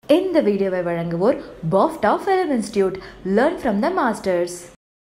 இந்த வீடியோவை வழங்குவோர் BAFTA film institute learn from the masters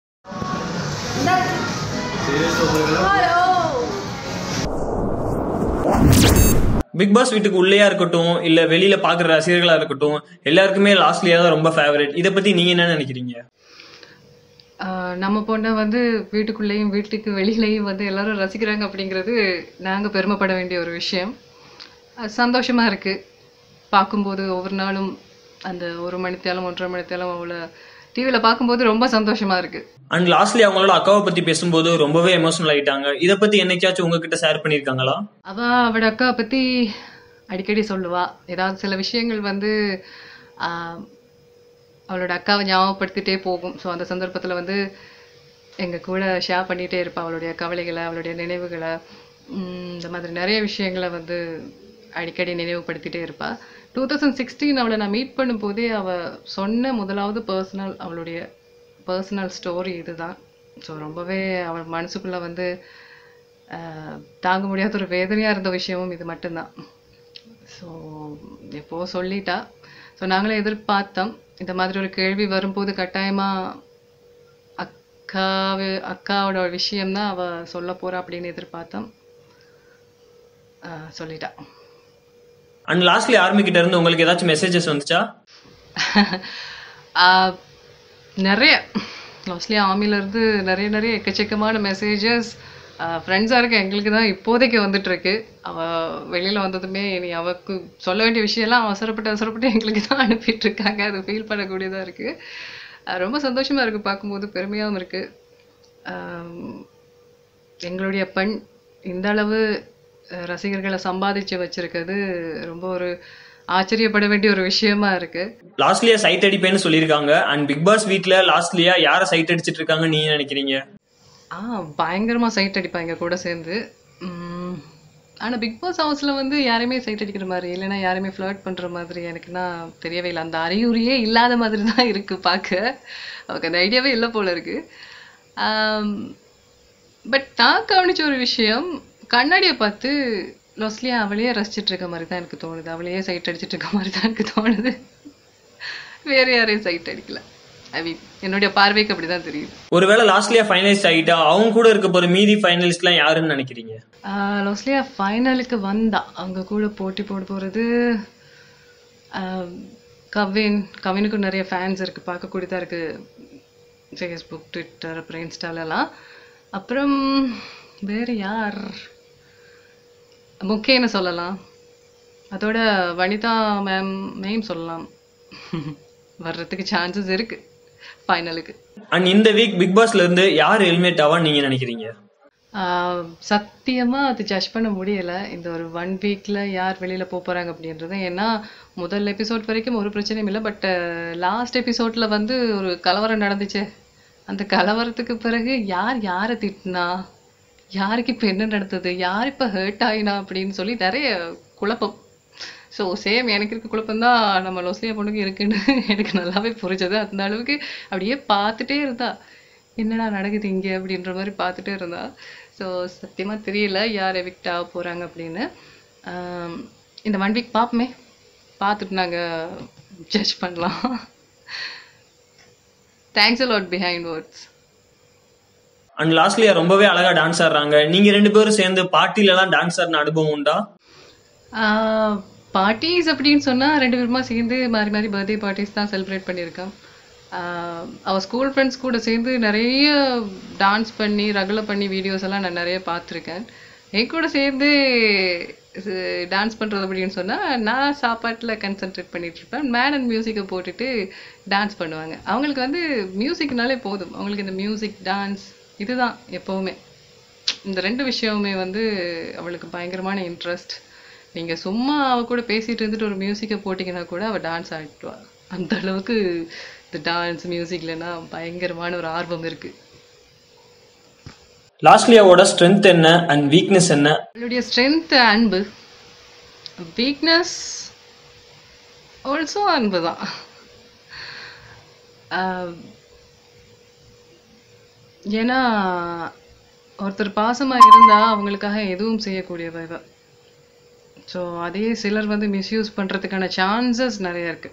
Bigg Boss வீட்டுக்கு உள்ளேயா இருக்கட்டும் இல்ல வெளியில பாக்குற ரசிகர்களா இருக்கட்டும் எல்லாருக்குமே லாஸ்ட்லியா தான் ரொம்ப ஃபேவரட் இத பத்தி நீங்க என்ன நினைக்கிறீங்க ஆஹ் நம்ம பொண்ணை வந்து வீட்டுக்குள்ளேயும் வீட்டுக்கு வெளியிலையும் வந்து எல்லாரும் ரசிக்கிறாங்க அப்படிங்கிறது நாங்கள் பெருமைப்பட வேண்டிய ஒரு விஷயம் அது சந்தோஷமா இருக்கு பார்க்கும்போது ஒவ்வொரு நாளும் அந்த ஒரு மணித்தேலம் ஒன்றரை மணித்தேலம் அவளை டிவியில் பார்க்கும்போது ரொம்ப சந்தோஷமா இருக்கு அண்ட் லாஸ்ட்லி அவங்களோட அக்காவை பத்தி பேசும்போது ரொம்பவே எமோஷனல் ஆயிட்டாங்க இத பத்தி என்னைக்காச்சும் உங்ககிட்ட ஷேர் பண்ணிருக்காங்களா அவ அவட அக்கா பத்தி அடிக்கடி சொல்லுவா ஏதாவது சில விஷயங்கள் வந்து ஆஹ், அவளோட அக்காவை ஞாபகப்படுத்திட்டே போகும் ஸோ அந்த சந்தர்ப்பத்துல வந்து எங்க கூட ஷேர் பண்ணிட்டே இருப்பா அவளுடைய கவலைகளை அவளுடைய நினைவுகளை உம், இந்த மாதிரி நிறைய விஷயங்களை வந்து அடிக்கடி நினைவுபடுத்திட்டே இருப்பா டூ தௌசண்ட் சிக்ஸ்டீன் அவளை நான் மீட் பண்ணும்போதே அவ சொன்ன முதலாவது பர்சனல் அவளுடைய பர்சனல் ஸ்டோரி இதுதான் ஸோ ரொம்பவே அவள் மனசுக்குள்ள வந்து ஆஹ், தாங்க முடியாத ஒரு வேதனையா இருந்த விஷயமும் இது மட்டும்தான் ஸோ எப்போ சொல்லிட்டா ஸோ நாங்களே எதிர்பார்த்தோம் இந்த மாதிரி ஒரு கேள்வி வரும்போது கட்டாயமா அக்காவு அக்காவோட விஷயம்தான் அவ சொல்ல போறா அப்படின்னு எதிர்பார்த்தோம் ஆஹ், சொல்லிட்டா அண்ட் லாஸ்ட்லி ஆர்மி கிட்ட இருந்து உங்களுக்கு ஏதாச்சும் மெசேஜஸ் வந்துச்சா ஆஹ், நிறைய மோஸ்ட்லி ஆர்மிலேருந்து நிறைய நிறைய எக்கச்சக்கமான மெசேஜஸ் ஃப்ரெண்ட்ஸாக இருக்க எங்களுக்கு தான் இப்போதைக்கு வந்துட்டு இருக்கு அவ வெளியில் வந்ததுமே இனி அவக்கு சொல்ல வேண்டிய விஷயம்லாம் அவசரப்பட்டு அவசரப்பட்டு எங்களுக்கு தான் அனுப்பிட்டு இருக்காங்க அது ஃபீல் பண்ணக்கூடியதாக இருக்கு ஆஹ் ரொம்ப சந்தோஷமா இருக்கு பார்க்கும்போது பெருமையாகவும் இருக்கு ஆம், எங்களுடைய பெண் இந்த அளவு அஹ், ரசிகர்களை சம்பாதிச்சு வச்சிருக்கிறது ரொம்ப ஒரு ஆச்சரியப்பட வேண்டிய ஒரு விஷயமா இருக்கு லாஸ்ட்லியா சைட் அடிப்பேன்னு சொல்லியிருக்காங்க அண்ட் பிக் பாஸ் வீட்ல லாஸ்ட்லியா யார சைட் அடிச்சிட்டு இருக்காங்க நீங்க நினைக்கிறீங்க ஆ பயங்கரமா சைட் அடிப்பாங்க கூட சேர்ந்து உம், ஆனா பிக் பாஸ் ஹவுஸ்ல வந்து யாரையுமே சைட் அடிக்கிற மாதிரி இல்லைன்னா யாரையுமே ஃப்ளர்ட் பண்ற மாதிரி எனக்குன்னா தெரியவே இல்லை அந்த அறிகுறியே இல்லாத மாதிரி தான் இருக்கு பார்க்க அவருக்கு அந்த ஐடியாவே இல்லை போல இருக்கு பட் நான் கவனிச்ச ஒரு விஷயம் கண்ணாடியை பார்த்து லொஸ்லியா அவளையே ரசிச்சிட்டு இருக்க மாதிரி தான் எனக்கு தோணுது அவளையே சைட் அடிச்சிட்டு இருக்க மாதிரி தான் எனக்கு தோணுது வேற யாரையும் சைட் அடிக்கல ஐ மீன் என்னுடைய பார்வைக்கு அப்படிதான் தெரியுது ஒருவேளை லாஸ்ட்லியா ஃபைனலிஸ்ட் ஆகிட்டா அவங்க கூட இருக்க போற மீதி ஃபைனலிஸ்ட்லாம் யாருன்னு நினைக்கிறீங்க ஆஹ் லோஸ்லியா ஃபைனலுக்கு வந்தா அவங்க கூட போட்டி போட போகிறது கவின் கவினுக்கு நிறைய ஃபேன்ஸ் இருக்கு பார்க்கக்கூடியதா இருக்கு ஃபேஸ்புக் ட்விட்டர் அப்புறம் இன்ஸ்டாலெல்லாம் அப்புறம் வேறு யார் முக்கியன்னு சொல்லலாம் அதோட வனிதா மேம் மேம் சொல்லலாம் வர்றதுக்கு சான்சஸ் இருக்கு ஃபைனலுக்கு அண்ட் இந்த வீக் பிக் பாஸ்ல இருந்து யார் எலிமினேட் ஆவான்னு நீங்க நினைக்கிறீங்க ஆஹ் சத்தியமா அது ஜட்ஜ் பண்ண முடியல இந்த ஒரு ஒன் வீக்ல யார் வெளியில போக போறாங்க அப்படின்றது ஏன்னா முதல் எபிசோட் வரைக்கும் ஒரு பிரச்சனையும் இல்லை பட் லாஸ்ட் எபிசோட்ல வந்து ஒரு கலவரம் நடந்துச்சே அந்த கலவரத்துக்கு பிறகு யார் யாரை திட்டினா யாருக்கு இப்போ என்ன நடந்தது யார் இப்போ ஹர்ட் ஆயினா அப்படின்னு சொல்லி நிறைய குழப்பம் ஸோ சேம் எனக்கு இருக்க குழப்பம் தான் நம்ம லொஸ்லியா பொண்ணுக்கு இருக்குன்னு எனக்கு நல்லாவே புரிஞ்சது அந்த அளவுக்கு அப்படியே பார்த்துட்டே இருந்தா என்னடா நடக்குது இங்கே அப்படின்ற மாதிரி பார்த்துட்டே இருந்தா ஸோ சத்தியமாக தெரியல யார் எவிக்ட் ஆக போகிறாங்க அப்படின்னு ஆம், இந்த ஒன் வீக் பார்ப்போமே பார்த்துட்டு நாங்கள் ஜட்ஜ் பண்ணலாம் thanks a lot Behindwoods and Losliya ரொம்பவே அழகா டான்ஸ் ஆடுறாங்க நீங்க ரெண்டு பேரும் சேர்ந்து பார்ட்டில எல்லாம் டான்ஸ் ஆடின அனுபவம் உண்டா பார்ட்டிஸ் அப்படின்னு சொன்னா ரெண்டு பேருமா சேர்ந்து மாறி மாறி பர்த்டே பார்ட்டிஸ் தான் செலிப்ரேட் பண்ணியிருக்கோம் ஆஹ் அவ ஸ்கூல் ஃப்ரெண்ட்ஸ் கூட சேர்ந்து நிறைய டான்ஸ் பண்ணி ரகுல பண்ணி வீடியோஸ் எல்லாம் நான் நிறைய பார்த்துருக்கேன் என் கூட சேர்ந்து டான்ஸ் பண்றது அப்படின்னு சொன்னா நான் சாப்பாட்டுல கன்சென்ட்ரேட் பண்ணிட்டு இருப்பேன் மேன் அண்ட் மியூசிக்கை போட்டுட்டு டான்ஸ் பண்ணுவாங்க அவங்களுக்கு வந்து மியூசிக்னாலே போதும் அவங்களுக்கு இந்த மியூசிக் டான்ஸ் இதுதான் எப்பவுமே இந்த ரெண்டு விஷயமுமே வந்து அவளுக்கு பயங்கரமான இன்ட்ரெஸ்ட் நீங்க சும்மா அவ கூட பேசிட்டு இருந்துட்டு ஒரு மியூசிக்கை போட்டிங்கன்னா கூட அவ டான்ஸ் ஆடிட்டுவா அந்த அளவுக்கு இந்த டான்ஸ் மியூசிக்லனா பயங்கரமான ஒரு ஆர்வம் இருக்கு லாஸ்ட்லியாவோட ஸ்ட்ரென்த் என்ன அண்ட் வீக்னஸ் என்ன அவளுடைய ஸ்ட்ரென்த் அன்பு வீக்னஸ் ஆல்சோ அன்பு தான் ஏன்னா ஒருத்தர் பாசமா இருந்தா அவங்களுக்காக எதுவும் செய்யக்கூடியவ இவ ஸோ அதே சிலர் வந்து மிஸ்யூஸ் பண்ணுறதுக்கான சான்சஸ் நிறைய இருக்குது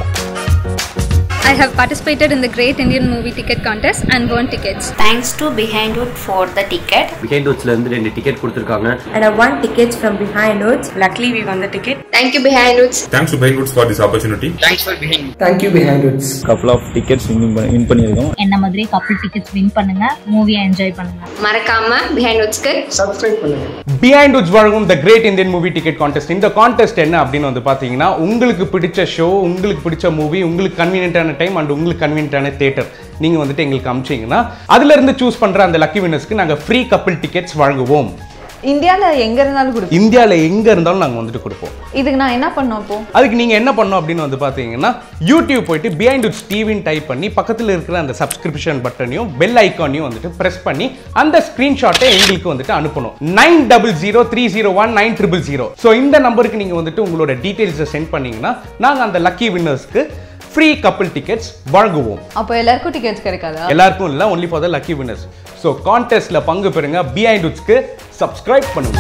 I have participated in the Great Indian Movie Ticket Contest and won tickets. Thanks to Behind Wood for the ticket. பிஹைண்ட் வுட்ஸ்ல இருந்து ரெண்டு டிக்கெட் கொடுத்துருக்காங்க and I won tickets from behind Woods. Luckily, we won the ticket. Thank you Behind Woods. Thanks to Bindwoods for this opportunity. Thank you Behind Woods. couple of tickets win win பண்ணியிருக்கோம் என்ன மாதிரி couple tickets win பண்ணுங்க மூவியை enjoy பண்ணுங்க மறக்காம Behind Woodsக்கு Subscribe பண்ணுங்க. Behindwoods வழங்கும் the great Indian movie ticket contest இந்த கான்டெஸ்ட் என்ன அப்படின்னு வந்து பார்த்தீங்கன்னா உங்களுக்கு பிடிச்ச ஷோ உங்களுக்கு பிடிச்ச மூவி உங்களுக்கு கன்வீனியன்ட்டான டைம் அண்ட் உங்களுக்கு கன்வீனியன்ட்டான தேட்டர் நீங்கள் வந்துட்டு எங்களுக்கு அமிச்சிங்கன்னா அதுலேருந்து சூஸ் பண்ணுற அந்த லக்கி வினர்ஸ்க்கு நாங்கள் ஃப்ரீ கப்பிள் டிக்கெட்ஸ் வழங்குவோம் இந்தியாவில் எங்கே இருந்தாலும் கொடுப்போம் இந்தியாவில் எங்கே இருந்தாலும் நாங்கள் வந்துட்டு கொடுப்போம் இதுக்கு நான் என்ன பண்ணோம் அப்போ அதுக்கு நீங்கள் என்ன பண்ணணும் அப்படின்னு வந்து பார்த்தீங்கன்னா யூடியூப் போயிட்டு பிஹைண்ட் உட்ஸ் டிவின்னு டைப் பண்ணி பக்கத்தில் இருக்கிற அந்த சப்ஸ்கிரிப்ஷன் பட்டனையும் பெல் ஐக்கானையும் வந்துட்டு ப்ரெஸ் பண்ணி அந்த ஸ்க்ரீன்ஷாட்டை எங்களுக்கு வந்துட்டு அனுப்பணும் nine double zero three zero one nine triple zero so இந்த நம்பருக்கு நீங்கள் வந்துட்டு உங்களோட டீட்டெயில்ஸை சென்ட் பண்ணீங்கன்னா நாங்கள் அந்த லக்கி வின்னர்ஸ்க்கு ஃப்ரீ கப்பிள் டிக்கெட்ஸ் வழங்குவோம் அப்போ எல்லாருக்கும் டிக்கெட்ஸ் கிடைக்காதா எல்லாருக்கும் இல்லை only for the lucky winners so கான்டெஸ்ட்ல பங்கு பெறுங்க பிஹைண்ட் உட்ஸ்க்கு சப்ஸ்கிரைப் பண்ணுங்க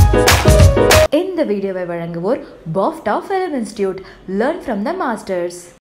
இந்த வீடியோவை வழங்குவோர் BAFTA film institute learn from the masters